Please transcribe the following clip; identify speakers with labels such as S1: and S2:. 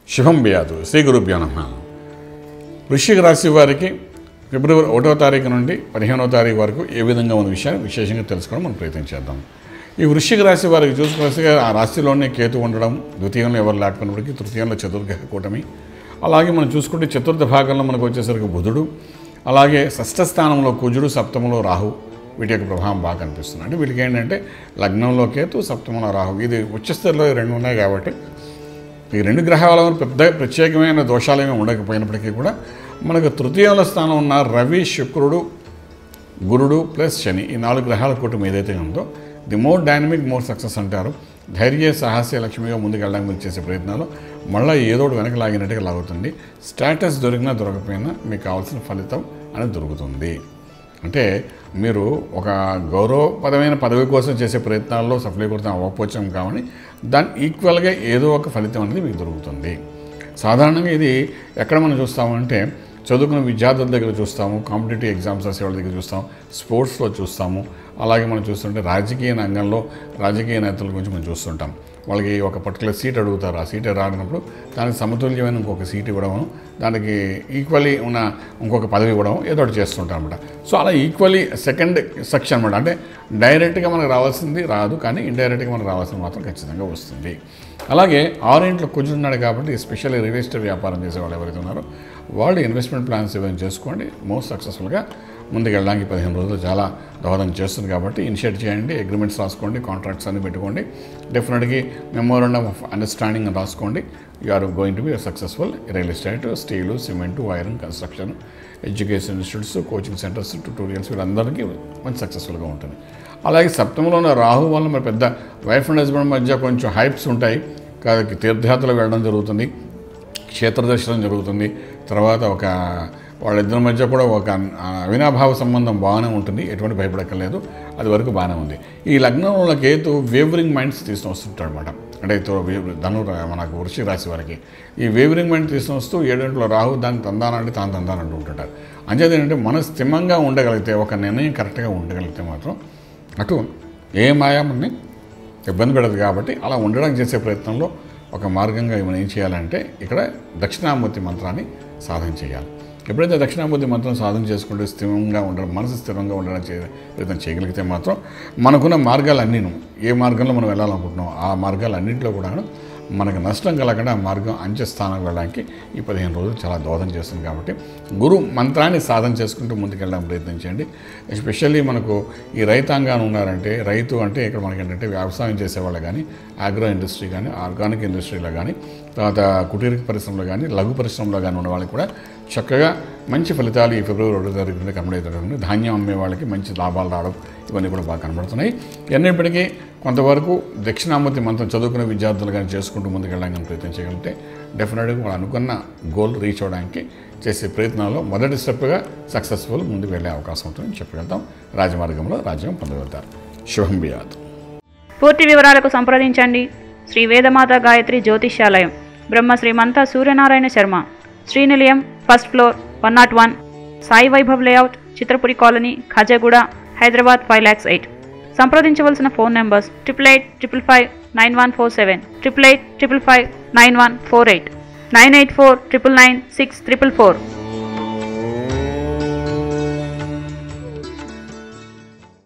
S1: శుభం బియాదు శ్రీ గురుభ్యో నమ వృశ్చిక రాశి వారికి ఫిబ్రవరి ఒకటో తారీఖు నుండి పదిహేనో తారీఖు వరకు ఏ విధంగా ఉన్న విషయాన్ని విశేషంగా తెలుసుకోవడం మనం ప్రయత్నం చేద్దాం ఈ వృశ్చిక రాశి వారికి చూసుకోవాల్సిగా ఆ రాశిలోనే కేతు ఉండడం ద్వితీయంలో ఎవరు లేకపోయినప్పటికీ తృతీయంలో చతుర్గ్రహ కూటమి అలాగే మనం చూసుకుంటే చతుర్థ భాగంలో మనకు వచ్చేసరికి బుధుడు అలాగే షష్ఠ స్థానంలో కుజుడు సప్తమంలో రాహు వీటి యొక్క ప్రభావం బాగా కనిపిస్తుంది అంటే వీటికి ఏంటంటే లగ్నంలో కేతు సప్తమంలో రాహు ఇది ఉచ్చస్థితిలో ఈ రెండు ఉన్నాయి కాబట్టి ఈ రెండు గ్రహాల వల్ల పెద్ద ప్రత్యేకమైన దోషాలు ఏమీ ఉండకపోయినప్పటికీ కూడా మనకు తృతీయంలో స్థానం ఉన్న రవి శుక్రుడు గురుడు ప్లస్ శని ఈ నాలుగు గ్రహాల కూటమి ఏదైతే ఉందో the more dynamic more success అంటారు ధైర్య సాహస్య లక్ష్మిగా ముందుకు వెళ్ళడానికి మీరు చేసే ప్రయత్నాలు మళ్ళీ ఏదో ఒకటి వెనక లాగినట్టుగా లాగుతుంది స్టేటస్ దొరికినా దొరకపోయినా మీకు కావాల్సిన ఫలితం అనేది దొరుకుతుంది అంటే మీరు ఒక గౌరవపదమైన పదవి కోసం చేసే ప్రయత్నాల్లో సఫలీకృతం అవ్వకపోవచ్చం కావని దాని ఈక్వల్గా ఏదో ఒక ఫలితం అనేది మీకు దొరుకుతుంది సాధారణంగా ఇది ఎక్కడ మనం చూస్తామంటే చదువుకున్న విద్యార్థుల దగ్గర చూస్తాము కాంపిటేటివ్ ఎగ్జామ్స్ రాసే వాళ్ళ దగ్గర చూస్తాం స్పోర్ట్స్లో చూస్తాము అలాగే మనం చూస్తుంటే రాజకీయ రంగంలో రాజకీయ నేతల గురించి మనం చూస్తుంటాం వాళ్ళకి ఒక పర్టికులర్ సీట్ అడుగుతారు ఆ సీట్ రాడినప్పుడు దానికి సమతుల్యమైన ఇంకొక సీట్ ఇవ్వడం దానికి ఈక్వల్లీ ఉన్న ఇంకొక పదవి ఇవ్వడం ఏదో ఒకటి చేస్తుంటారు అనమాట సో అలా ఈక్వల్లీ సెకండ్ సెక్షన్ అనమాట అంటే డైరెక్ట్గా మనకు రావాల్సింది రాదు కానీ ఇండైరెక్ట్గా మనకు రావాల్సింది మాత్రం ఖచ్చితంగా వస్తుంది అలాగే ఆరింట్లో కుజున్నాడు కాబట్టి ఎస్పెషల్లీ రియల్ ఎస్టేట్ వ్యాపారం చేసే వాళ్ళు ఎవరైతే ఉన్నారో వాళ్ళు ఇన్వెస్ట్మెంట్ ప్లాన్స్ ఏమైనా చేసుకోండి మోస్ట్ సక్సెస్ఫుల్గా ముందుకు వెళ్ళడానికి పదిహేను రోజులు చాలా దోహదం చేస్తుంది కాబట్టి ఇనిషియేట్ చేయండి అగ్రిమెంట్స్ రాసుకోండి కాంట్రాక్ట్స్ అన్ని పెట్టుకోండి డెఫినెట్గా మెమోరండమ్ ఆఫ్ అండర్స్టాండింగ్ రాసుకోండి you are going to be successful real estate steel cement iron construction education institutes coaching centres tutorials వీళ్ళందరికీ మంచి సక్సెస్ఫుల్గా ఉంటుంది అలాగే సప్తమంలో ఉన్న రాహు వల్ల మరి పెద్ద వైఫ్ అండ్ హస్బెండ్ మధ్య కొంచెం హైప్స్ ఉంటాయి కాబట్టి తీర్థయాత్రలు వెళ్ళడం జరుగుతుంది క్షేత్ర దర్శనం జరుగుతుంది తర్వాత ఒక వాళ్ళిద్దరి మధ్య కూడా ఒక అవినాభావ సంబంధం బాగానే ఉంటుంది ఎటువంటి భయపడక్కర్లేదు అది వరకు బాగానే ఉంది ఈ లగ్నంలో కేతు వేవరింగ్ మైండ్స్ తీసుకుని వస్తుంటాడు అనమాట అంటే తో- వే- ధను మనకు వృషి రాశి వారికి ఈ వేవరింగ్ మైండ్ తీసుకుని వస్తూ ఏడింట్లో రాహు దాన్ని తందానంటే తాను తందానంటూ ఉంటుంటారు అంచేది ఏంటంటే మన స్థిమంగా ఉండగలిగితే ఒక నిర్ణయం కరెక్ట్గా ఉండగలిగితే మాత్రం అటు ఏ మాయాన్ని ఇబ్బంది పెడదు కాబట్టి అలా ఉండడానికి చేసే ప్రయత్నంలో ఒక మార్గంగా మనం ఏం చేయాలంటే ఇక్కడ దక్షిణామూర్తి మంత్రాన్ని సాధన చేయాలి ఎప్పుడైతే దక్షిణామూర్తి మంత్రం సాధన చేసుకుంటూ స్థిరంగా ఉండడం మనసు స్థిరంగా ఉండడం చే ప్రయత్నం చేయగలిగితే మాత్రం మనకున్న మార్గాలన్నీను ఏ మార్గంలో మనం వెళ్ళాలనుకుంటున్నాం ఆ మార్గాలన్నింటిలో కూడా మనకు నష్టం కలగకుండా ఆ మార్గం అంచె స్థానం వెళ్ళడానికి ఈ పదిహేను రోజులు చాలా దోహదం చేస్తుంది కాబట్టి గురు మంత్రాన్ని సాధన చేసుకుంటూ ముందుకెళ్ళడానికి ప్రయత్నించండి ఎస్పెషల్లీ మనకు ఈ రైతాంగాన్ని ఉన్నారంటే రైతు అంటే ఇక్కడ మనకి ఏంటంటే వ్యవసాయం చేసేవాళ్ళు కానీ ఆగ్రో ఇండస్ట్రీ కానీ ఆర్గానిక్ ఇండస్ట్రీలో కానీ తర్వాత కుటీర పరిశ్రమలో కానీ లఘు పరిశ్రమలో కానీ ఉన్న వాళ్ళకి కూడా చక్కగా మంచి ఫలితాలు ఈ ఫిబ్రవరి ఒకటో తారీఖు నుండి కనబడేటటువంటి ధాన్యం అమ్మే వాళ్ళకి మంచి లాభాలు రావడం ఇవన్నీ కూడా బాగా కనబడుతున్నాయి ఎన్నప్పటికీ కొంతవరకు దక్షిణామూర్తి మంత్రం చదువుకునే విద్యార్థులు కానీ చేసుకుంటూ ముందుకెళ్ళడానికి ప్రయత్నం చేయగలిగితే డెఫినెట్గా వాళ్ళు అనుకున్న గోల్ రీచ్ అవ్వడానికి చేసే ప్రయత్నాల్లో మొదటి స్టెప్గా సక్సెస్ఫుల్ ముందుకు వెళ్ళే అవకాశం ఉంటుందని చెప్పగలుగుతాం రాజమార్గంలో రాజ్యం పొందగలుగుతారు శుభం బియాత్
S2: పూర్తి వివరాలకు సంప్రదించండి Shri Vedamata Gayatri Jyotishyalayam Brahma Srimanta Suryanarayana Sharma Srinilayam first floor one not one Sai Vaibhav layout Chitrapuri colony Khajaguda Hyderabad five lakhs eight సంప్రదించవలసిన phone numbers triple eight triple five nine one four seven triple eight triple five nine one four eight nine eight four triple nine six triple four